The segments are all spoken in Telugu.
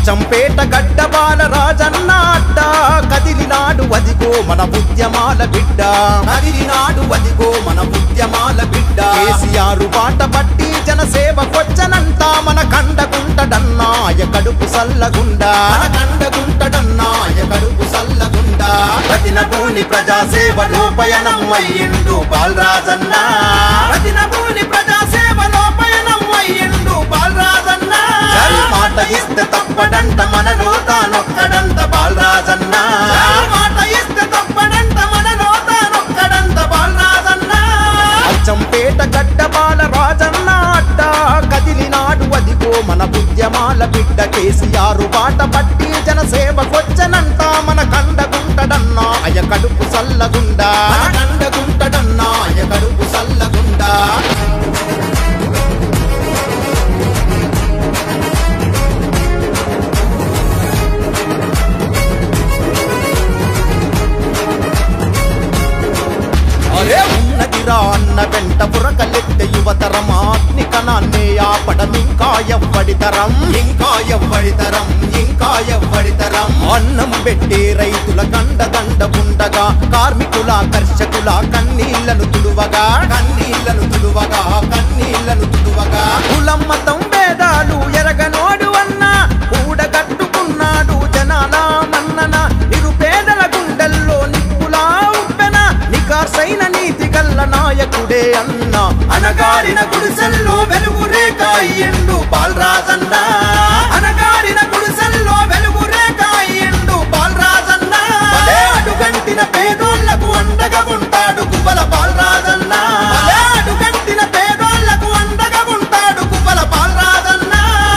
అచ్చంపేట గడ్డ బాల రాజన్న అడ్డ కదిలినాడు వదిగో మన ఉద్యమాల బిడ్డ కదిలినాడు వదిగో మన ఉద్యమాల బిడ్డ కేసీఆర్ బాట పట్టి జనసేవకొచ్చనంట మన కండగుంటడన్నాయ కడుపు సల్లగుండా మన కండగుంటడన్నాయ కడుపు సల్లగుండా ప్రతినభూని ప్రజాసేవలో పయనం అయ్యిండు బాలరాజన్న ప్రతినభూని ప్రజాసేవలో పయనం అయ్యిండు బాలరాజన్న జై మాట ఇస్తే తప్పడంట మనలో తానొక్కడంత బాలరాజన్న జై మాట ఇస్తే తప్పడంట మనలో తానొక్కడంత బాలరాజన్న అచ్చంపేట గడ్డ బాల రాజన్న అడ్డ కదిలినాడు అదిగో మన ఉద్యమాల బిడ్డ కేసీఆర్ బాట పట్టి జనసేవకొచ్చనంట మన కండగుంటడన్నా అయ కడుపు సల్లగుండా మన కండగుంటడన్నా అయ కడుపు సల్లగుండా అరే ఉన్నదిరా అన్న వెంట పురకలెత్తే యువతరం అగ్ని కణాన్నే ఆపడం ఇంకా ఎవ్వడితరం ఇంకా ఎవ్వడితరం ఇంకా ఎవ్వడితరం అన్నం పెట్టే రైతుల కండదండ ఉండగా కార్మికుల కర్షకుల కన్నీళ్లను తుడువగా కన్నీళ్లను తుడువగా కన్నీళ్లను తుడువగా కులం మతం భేదాలు ఎరగనోడు అన్న కూడగట్టుకున్నాడు జనాల మన్నన నిరుపేదల గుండెల్లో నిప్పులా ఉప్పెన నికార్సైన నీతి గల్ల నాయకుడే అన్న అనగారిన గుడిసెల్లో వెలుగు రేఖ అయ్యిండు బాలరాజన్న అనగారిన గుడిసెల్లో వెలుగు రేఖ అయ్యిండు బాలరాజన్న భలే అడుగంటిన పేదోళ్లకు అండగా ఉంటాడు గువ్వల బాలరాజన్న భలే అడుగంటిన పేదోళ్లకు అండగా ఉంటాడు గువ్వల బాలరాజన్న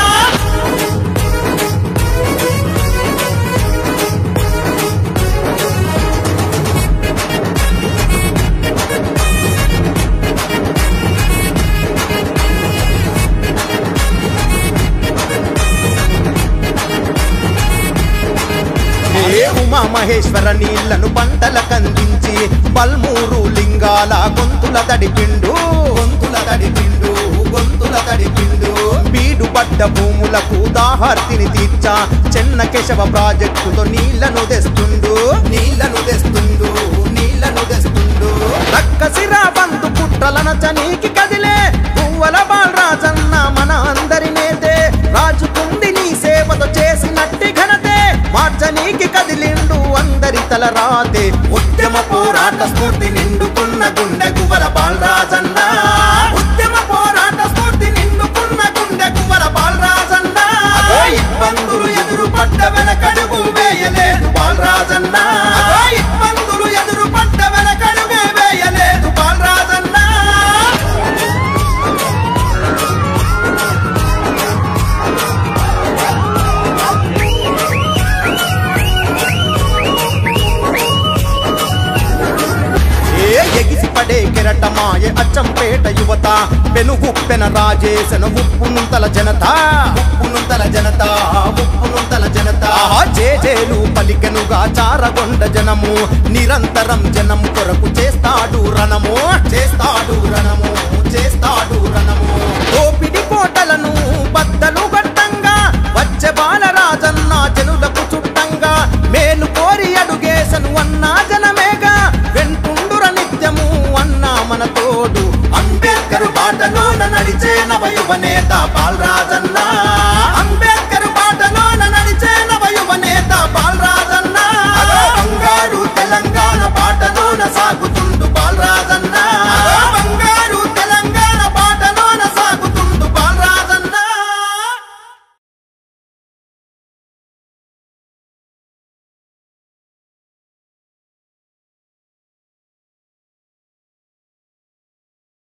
ఏ ఉమా మహేశ్వర నీళ్లను పంటల కందించి పల్మూరు లింగాల గొంతుల తడిపిండు గొంతుల తడిపిండు గొంతుల తడిపిండు బీడు పడ్డ భూములకు దాహార్తిని తీర్చా చెన్న కేశవ ప్రాజెక్టుతో నీళ్లను తెస్తుండు నీళ్లను తెస్తుండు నీళ్లను తెస్తుండు రక్కసిరా బంధు పుట్రలన చనీకి కదిలే పువ్వల బాలరాజన్న మన అందరి నేతే రాజుకుంది నీ సేవతో చేసినట్టి ఘనతే మార్చనీకి కదిలిండు అందరి తల రాతే ఉద్యమ పోరాట స్ఫూర్తి నిండుకున్న గుండె గువల బాలరాజన్న ఉద్యమ పోరాట స్ఫూర్తి నిండుకున్న గుండె గువల బాలరాజన్న అదో ఇబ్బందులు ఎదురు పడ్డ వెనకడుగు వేయలేదు బాలరాజన్న అదో ఇబ్బందులు ఎదురు పడ్డ వెనకడుగే వేయలేదు బాలరాజన్న ఏ ఎగిసి పడే కెరటమాయే అచ్చంపేట యువత పెనుగుప్పెన రాజేశన ఉప్పునుంతల జనత ఉప్పునుంతల జనత ఉప్పునుంతల జనత జేజేలు పలికెనుగా చారగొండ జనము నిరంతరం జనం కొరకు చేస్తాడు రణము